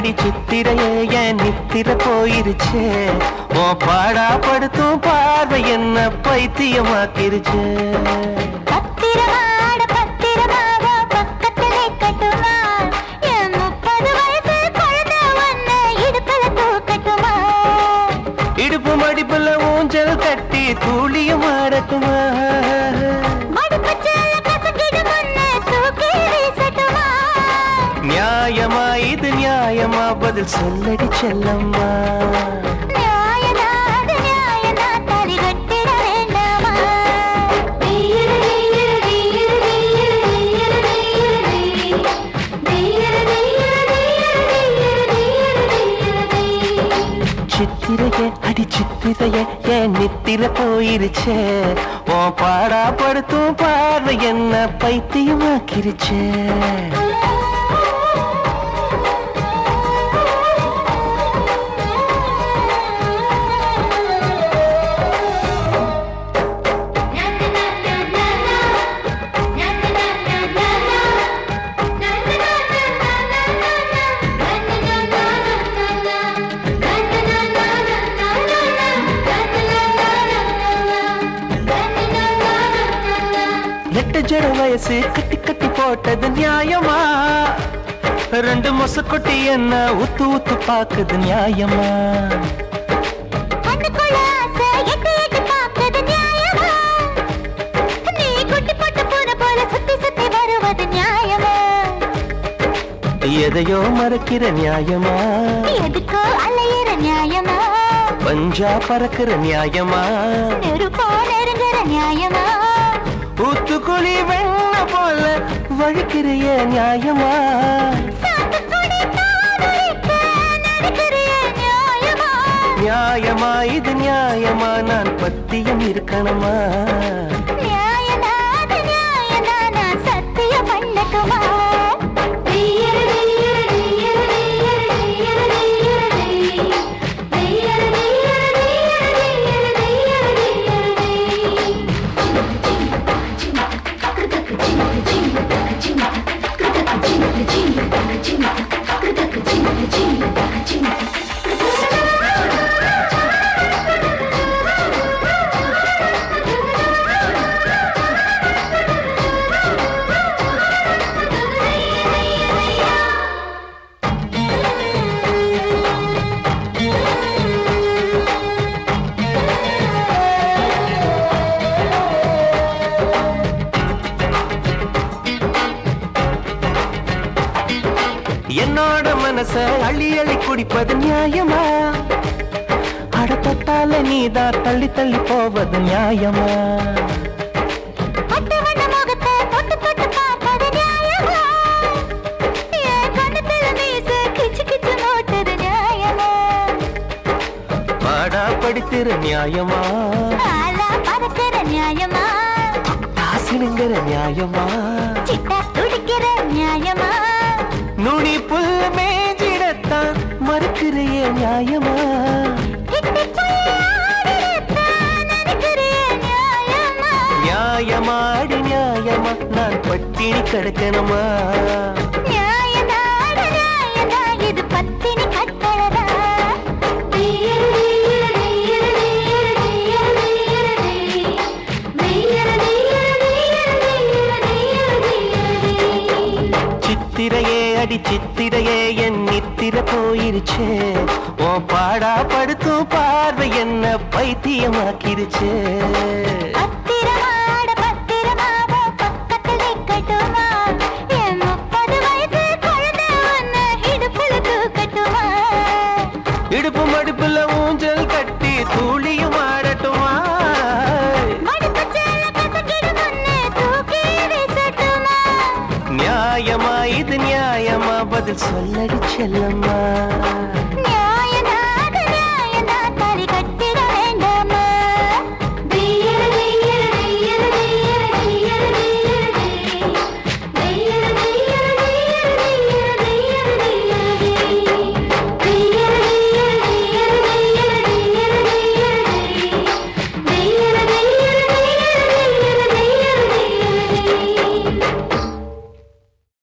அடி சித்திரையே என் நித்திர போயிருச்சே ஓ பாடா படுத்தும் பார்வை என்ன பைத்தியமாக்கிருச்சே பத்திரமாட பத்திரமாக பக்கத்திலே கட்டுமா என் முப்பது வயசு குழந்தை ஒன்னு இடுப்புல தூக்கட்டுமா இடுப்பு மடிப்புல ஊஞ்சல் கட்டி தூளியும் ஆடட்டுமா மடுப்பச்சல கசக்கிடு முன்ன தூக்கி வீசட்டுமா நியாயமா இது நியாயமா பதில் சொல்லடி செல்லம்மா நியாயனா அது நியாயனா தலி கட்டிட வேண்டாமா தீயிரு தீயிரு தீயிரு தீயிரு தீயிரு தீயிரு தீயிரு தீயிரு தீயிரு தீயிரு சித்திரையே அடி சித்திரையே என் நித்திர போயிருச்சே ஓ பாடா படுத்தும் பார்வை என்ன பைத்தியமாக்கிருச்சே எட்டு ஜட வயசு கட்டி கட்டி போட்டது நியாயமா ரெண்டு மொச கொட்டி என்ன உத்து உத்து பாக்குது நியாயமா கண்ணுக்குள்ள ஆசை எட்டி எட்டி பார்ப்பது நியாயமா? நீ குட்டி போட்ட பூனை போல சுத்தி சுத்தி வருவது நியாயமா? எதையோ மறக்கிற நியாயமா எதுக்கோ அலையிற நியாயமா? பஞ்சா பறக்கிற நியாயமா நெருப்போ நெருங்குற நியாயமா? ஊத்துக்குழி வெண்ண போல வழிக்கிறைய நியாயமா சாத்துக்குடி காதலிக்க நடக்கிறிய நியாயமா? நியாயமா இது நியாயமா நான் பத்தியம் இருக்கணுமா நியாயனா, அது நியாயனா, நான் சத்தியம் பண்ணட்டுமா? தீயிரு, தீயிரு, தீயிரு, தீயிரு, தீயிரு, தீயிரு, தீயிரு, தீயிரு, தீயிரு, தீயிரு, தீயிரு, தீயிரு, தீயிரு. என்னோட மனச அள்ளி அள்ளி குடிப்பது நியாயமா அட தொட்டால நீதான் தள்ளி தள்ளி போவது நியாயமா பட்டு வண்ண முகத்தை தொட்டு தொட்டு பார்ப்பது நியாயமா? என் கண்ணத்துல மீசை கிச்சு கிச்சு மூட்டுது நியாயமா? பாடா படித்திர நியாயமா ஆளா பறக்கிற நியாயமா? காசினுங்கிற நியாயமா சிட்டா துடிக்கிற நியாயமா? நுனி புல் மேஞ்சிடத்தான் மறுக்கிறைய நியாயமா இட்டி புள்ளி ஆடிடத்தான் நினைக்கிறிய நியாயமா? நியாயமா அடி நியாயமா நான் பட்டினி கிடக்கணுமா நியாயனா, அட நியாயனா, இது பத்தினி கட்டழகா? தீயிரு, தீயிரு, தீயிரு, தீயிரு, தீயிரு, தீயிரு, தீயிரு, தீயிரு, தீயிரு, தீயிரு, தீயிரு. சித்திரையே அடி சித்திரையே என் நித்திர போயிருச்சே ஓ பாடா படுத்தும் பார்வை என்ன பைத்தியமாக்கிருச்சே பத்திரமாட பத்திரமாக பக்கத்தில் நிக்கட்டுமா? என் முப்பது வயசு குழந்தை ஒன்னு இடுப்புல தூக்கட்டுமா? இடுப்பு மடுப்புல ஊஞ்சல் கட்டி தூளியும் ஆடட்டுமா மடிப்புச் சேலை கசக்கிடு முன்னே தூக்கி வீசட்டுமா? நியாயமா இது நியாயமா பதில் சொல்லடி செல்லம்மா